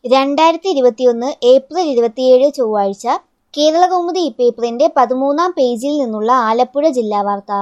രണ്ടായിരത്തി ഇരുപത്തിയൊന്ന് ഏപ്രിൽ ഇരുപത്തിയേഴ് ചൊവ്വാഴ്ച കേരളകൗമുദി ഇപ്പേപ്പറിന്റെ പതിമൂന്നാം പേജിൽ നിന്നുള്ള ആലപ്പുഴ ജില്ലാ വാർത്ത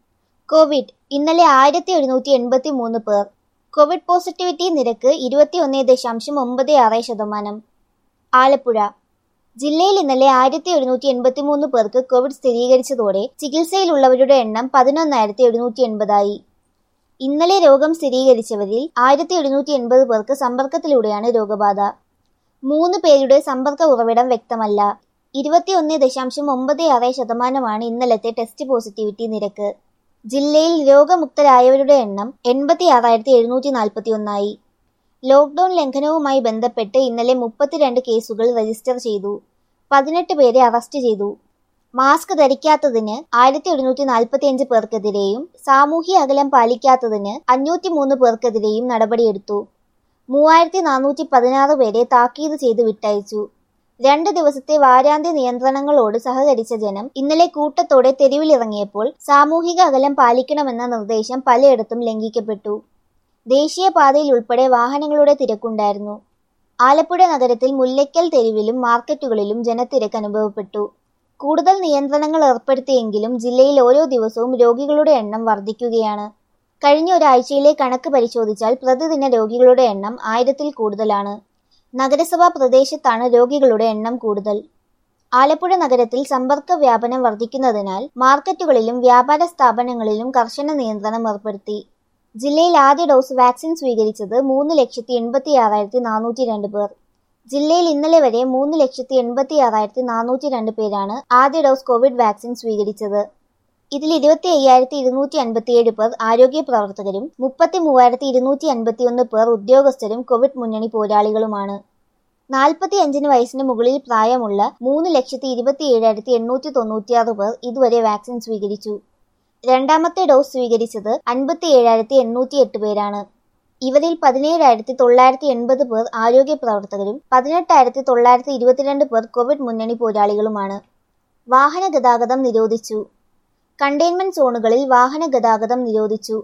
കോവിഡ് ഇന്നലെ ആയിരത്തി ഒരുന്നൂറ്റി എൺപത്തി മൂന്ന് പേർ കോവിഡ് പോസിറ്റിവിറ്റി നിരക്ക് ഇരുപത്തിയൊന്ന് ദശാംശം ഒമ്പത് ആറ് ശതമാനം ആലപ്പുഴ ജില്ലയിൽ ഇന്നലെ ആയിരത്തി ഒരുന്നൂറ്റി എൺപത്തി മൂന്ന് പേർക്ക് കോവിഡ് സ്ഥിരീകരിച്ചതോടെ ചികിത്സയിലുള്ളവരുടെ എണ്ണം പതിനൊന്നായിരത്തി എഴുന്നൂറ്റി എൺപതായി ഇന്നലെ രോഗം സ്ഥിരീകരിച്ചവരിൽ ആയിരത്തി എഴുന്നൂറ്റി എൺപത് പേർക്ക് സമ്പർക്കത്തിലൂടെയാണ് രോഗബാധ മൂന്ന് പേരുടെ സമ്പർക്ക ഉറവിടം വ്യക്തമല്ല ഇരുപത്തിയൊന്ന് ദശാംശം ഒമ്പത് ആറ് ശതമാനമാണ് ഇന്നലത്തെ ടെസ്റ്റ് പോസിറ്റിവിറ്റി നിരക്ക് ജില്ലയിൽ രോഗമുക്തരായവരുടെ എണ്ണം എൺപത്തി ആറായിരത്തി എഴുന്നൂറ്റി നാൽപ്പത്തി ഒന്നായി ലോക്ക്ഡൌൺ ലംഘനവുമായി ബന്ധപ്പെട്ട് ഇന്നലെ മുപ്പത്തിരണ്ട് കേസുകൾ രജിസ്റ്റർ ചെയ്തു പതിനെട്ട് പേരെ അറസ്റ്റ് ചെയ്തു മാസ്ക് ധരിക്കാത്തതിന് ആയിരത്തി ഒരുന്നൂറ്റി നാൽപ്പത്തി അഞ്ച് പേർക്കെതിരെയും സാമൂഹ്യ അകലം പാലിക്കാത്തതിന് അഞ്ഞൂറ്റി മൂന്ന് പേർക്കെതിരെയും നടപടിയെടുത്തു മൂവായിരത്തി നാനൂറ്റി പതിനാറ് പേരെ താക്കീത് ചെയ്ത് വിട്ടയച്ചു രണ്ട് ദിവസത്തെ വാരാന്ത്യ നിയന്ത്രണങ്ങളോട് സഹകരിച്ച ജനം ഇന്നലെ കൂട്ടത്തോടെ തെരുവിലിറങ്ങിയപ്പോൾ സാമൂഹിക അകലം പാലിക്കണമെന്ന നിർദ്ദേശം പലയിടത്തും ലംഘിക്കപ്പെട്ടു ദേശീയപാതയിൽ ഉൾപ്പെടെ വാഹനങ്ങളുടെ തിരക്കുണ്ടായിരുന്നു ആലപ്പുഴ നഗരത്തിൽ മുല്ലയ്ക്കൽ തെരുവിലും മാർക്കറ്റുകളിലും ജനത്തിരക്ക് അനുഭവപ്പെട്ടു കൂടുതൽ നിയന്ത്രണങ്ങൾ ഏർപ്പെടുത്തിയെങ്കിലും ജില്ലയിൽ ഓരോ ദിവസവും രോഗികളുടെ എണ്ണം വർദ്ധിക്കുകയാണ് കഴിഞ്ഞ ഒരാഴ്ചയിലെ കണക്ക് പരിശോധിച്ചാൽ പ്രതിദിന രോഗികളുടെ എണ്ണം ആയിരത്തിൽ കൂടുതലാണ് നഗരസഭാ പ്രദേശത്താണ് രോഗികളുടെ എണ്ണം കൂടുതൽ ആലപ്പുഴ നഗരത്തിൽ സമ്പർക്ക വ്യാപനം വർദ്ധിക്കുന്നതിനാൽ മാർക്കറ്റുകളിലും വ്യാപാര സ്ഥാപനങ്ങളിലും കർശന നിയന്ത്രണം ഏർപ്പെടുത്തി ജില്ലയിൽ ആദ്യ ഡോസ് വാക്സിൻ സ്വീകരിച്ചത് മൂന്ന് ലക്ഷത്തി എൺപത്തി ആറായിരത്തി നാനൂറ്റി രണ്ട് പേർ ജില്ലയിൽ ഇന്നലെ വരെ മൂന്ന് ലക്ഷത്തി എൺപത്തി ആറായിരത്തി നാനൂറ്റി രണ്ട് പേരാണ് ആദ്യ ഡോസ് കോവിഡ് വാക്സിൻ സ്വീകരിച്ചത് ഇതിൽ ഇരുപത്തി അയ്യായിരത്തി ഇരുന്നൂറ്റി അൻപത്തിയേഴ് പേർ ആരോഗ്യ പ്രവർത്തകരും മുപ്പത്തി മൂവായിരത്തി ഇരുന്നൂറ്റി അൻപത്തിയൊന്ന് പേർ ഉദ്യോഗസ്ഥരും കോവിഡ് മുന്നണി പോരാളികളുമാണ് നാൽപ്പത്തി അഞ്ചിന് വയസ്സിന് മുകളിൽ പ്രായമുള്ള മൂന്ന് ലക്ഷത്തി ഇരുപത്തി ഏഴായിരത്തി എണ്ണൂറ്റി തൊണ്ണൂറ്റിയാറ് പേർ ഇതുവരെ വാക്സിൻ സ്വീകരിച്ചു രണ്ടാമത്തെ ഡോസ് സ്വീകരിച്ചത് അൻപത്തി ഏഴായിരത്തി എണ്ണൂറ്റി എട്ട് പേരാണ് ഇവരിൽ പതിനേഴായിരത്തി തൊള്ളായിരത്തി എൺപത് പേർ ആരോഗ്യ പ്രവർത്തകരും പതിനെട്ടായിരത്തി തൊള്ളായിരത്തി ഇരുപത്തിരണ്ട് പേർ കോവിഡ് മുന്നണി പോരാളികളുമാണ് വാഹന ഗതാഗതം നിരോധിച്ചു കണ്ടെയ്ൻമെന്റ് സോണുകളിൽ വാഹന ഗതാഗതം നിരോധിച്ചു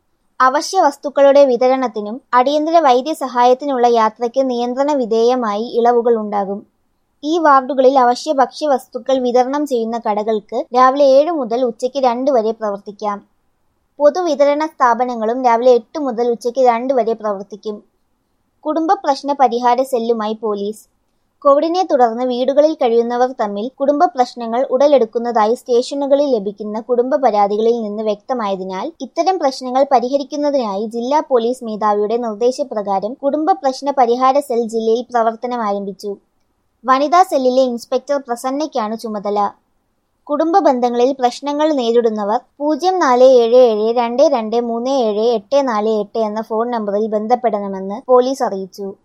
അവശ്യ വസ്തുക്കളുടെ വിതരണത്തിനും അടിയന്തര വൈദ്യസഹായത്തിനുള്ള യാത്രയ്ക്ക് നിയന്ത്രണ വിധേയമായി ഇളവുകൾ ഉണ്ടാകും ഈ വാർഡുകളിൽ അവശ്യ ഭക്ഷ്യവസ്തുക്കൾ വിതരണം ചെയ്യുന്ന കടകൾക്ക് രാവിലെ ഏഴ് മുതൽ ഉച്ചയ്ക്ക് രണ്ട് വരെ പ്രവർത്തിക്കാം പൊതുവിതരണ സ്ഥാപനങ്ങളും രാവിലെ എട്ട് മുതൽ ഉച്ചയ്ക്ക് രണ്ട് വരെ പ്രവർത്തിക്കും കുടുംബ പ്രശ്ന പരിഹാര സെല്ലുമായി പോലീസ് കോവിഡിനെ തുടർന്ന് വീടുകളിൽ കഴിയുന്നവർ തമ്മിൽ കുടുംബ പ്രശ്നങ്ങൾ ഉടലെടുക്കുന്നതായി സ്റ്റേഷനുകളിൽ ലഭിക്കുന്ന കുടുംബ പരാതികളിൽ നിന്ന് വ്യക്തമായതിനാൽ ഇത്തരം പ്രശ്നങ്ങൾ പരിഹരിക്കുന്നതിനായി ജില്ലാ പോലീസ് മേധാവിയുടെ നിർദ്ദേശപ്രകാരം കുടുംബ പ്രശ്ന പരിഹാര സെൽ ജില്ലയിൽ പ്രവർത്തനം ആരംഭിച്ചു വനിതാ സെല്ലിലെ ഇൻസ്പെക്ടർ പ്രസന്നയ്ക്കാണ് ചുമതല കുടുംബ ബന്ധങ്ങളിൽ പ്രശ്നങ്ങൾ നേരിടുന്നവർ പൂജ്യം നാല് ഏഴ് ഏഴ് രണ്ട് രണ്ട് മൂന്ന് ഏഴ് എട്ട് നാല് എട്ട് എന്ന ഫോൺ നമ്പറിൽ ബന്ധപ്പെടണമെന്ന് പോലീസ് അറിയിച്ചു